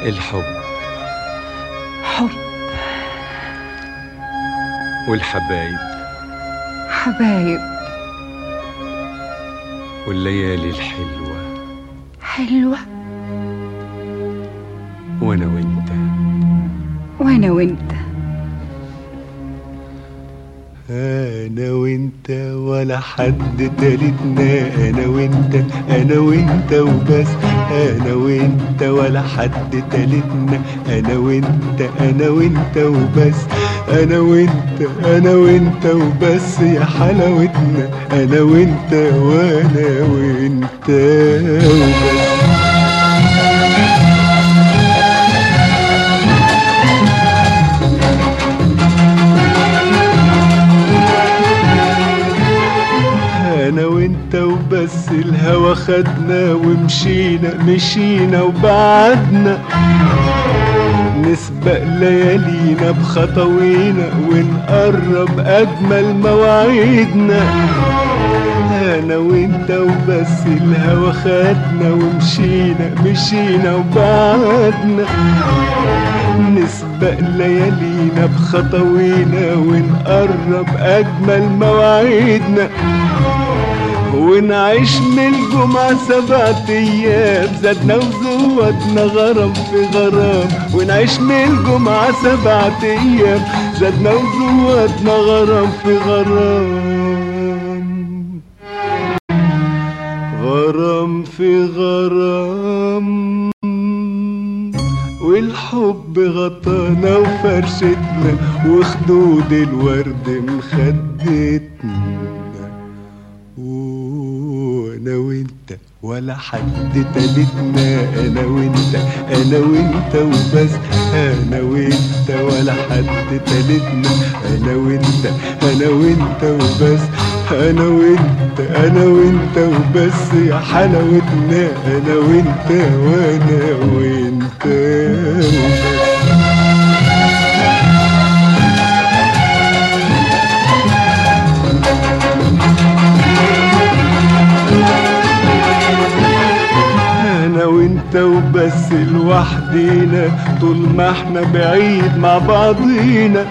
الحب حب والحبايب حبايب والليالي الحلوة حلوة وأنا وأنت وأنا وأنت انا وانت ولا حد تالتنا انا وانت انا وانت وبس انا وانت ولا حد تالتنا انا وانت انا وانت وبس انا وانت انا وانت وبس يا حلاوتنا انا وانت وانا وانت وبس انا وانت وبس الهوى خدنا ومشينا مشينا وبعدنا نسبق ليالينا بخطوينا ونقرب اجمل مواعيدنا انا وانت وبس الهوى خدنا ومشينا مشينا وبعدنا نسبق ليالينا بخطوينا ونقرب اجمل مواعيدنا ونعيش من الجمعة سبعة أيام زادنا وزودنا غرام في غرام ونعيش من الجمعة سبعة أيام زادنا وزودنا غرام في غرام غرام في غرام والحب غطانا وفرشتنا وخدود الورد مخدتنا وانا وانت ولا حد تالتنا انا وانت انا وانت وبس انا وانت ولا حد تالتنا انا وانت انا وانت وبس انا وانت انا وانت وبس يا حلاوتنا انا وانت وانا وانت وبس انا وانت وبس لوحدينا طول ما احنا بعيد مع بعضينا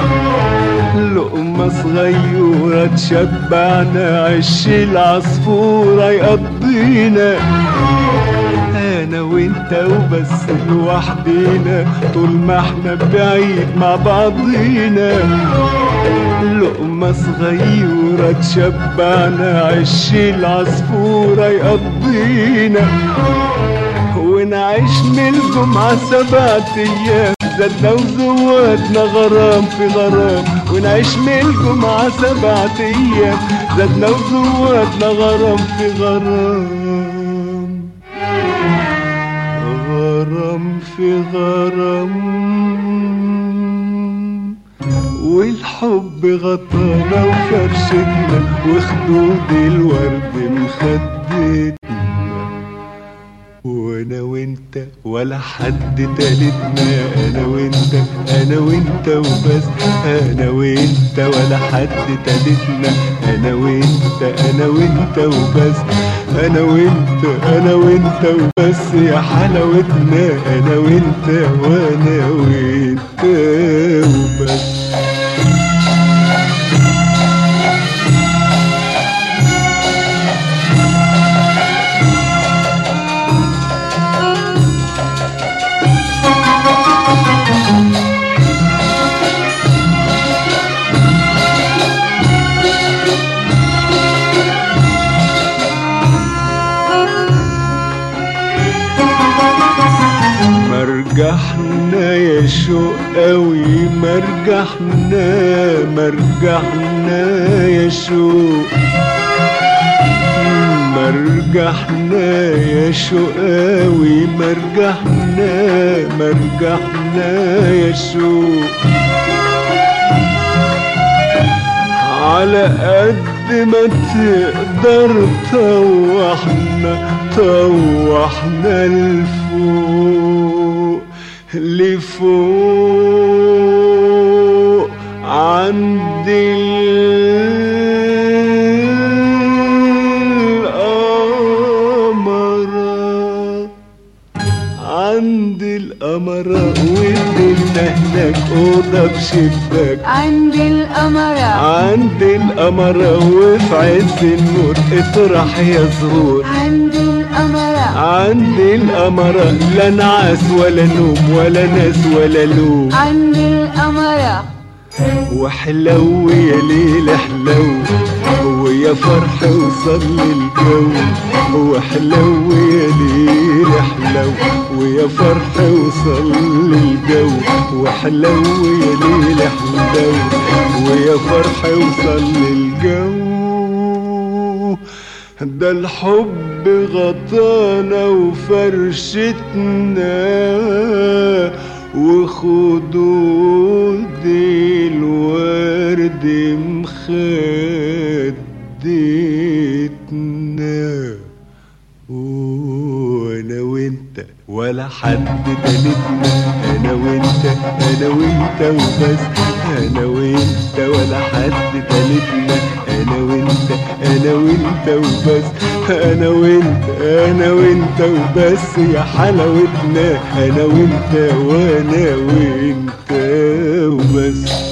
لقمة صغيرة تشبعنا عش العصفورة يقضينا انا وانت وبس لوحدينا طول ما احنا بعيد مع بعضينا لقمة صغيرة تشبعنا عش العصفورة يقضينا ونعيش من الجمعة سبعة أيام زادنا وزودنا غرام في غرام ونعيش من الجمعة سبعة أيام زادنا وزودنا غرام في غرام غرام في غرام والحب غطانا وفرشتنا وخدود الورد مخدتنا وانا وانت ولا حد تالتنا انا وانت انا وانت وبس انا وانت ولا حد تالتنا انا وانت انا وانت وبس انا وانت انا وانت وبس يا حلاوتنا انا وانت وانا وانت وبس مرجحنا يا شوق قوي مرجحنا مرجحنا يا شوق مرجحنا يا شوق قوي مرجحنا مرجحنا يا شوق على قد ما تقدر طوحنا طوحنا لفوق لفوق عند القمر عند القمر القمرة ودينا هناك أوضة بشباك عند القمرة عند القمرة وفي عز النور اطرح يا زهور عند القمرة عند القمرة لا نعاس ولا نوم ولا ناس ولا لوم عند القمرة وحلو يا ليل حلو ويا فرح وصل الجو وحلو يا ليل حلو ويا فرح وصل الجو وحلو يا ليل حلو ويا فرح وصل الجو ده الحب غطانا وفرشتنا وخدود الورد مخدتنا وانا وانت ولا حد تالتنا انا وانت انا وانت وبس انا وانت ولا حد تالتنا انا وانت انا وانت وبس انا وانت انا وانت وبس يا حلاوتنا انا وانت وانا وانت وبس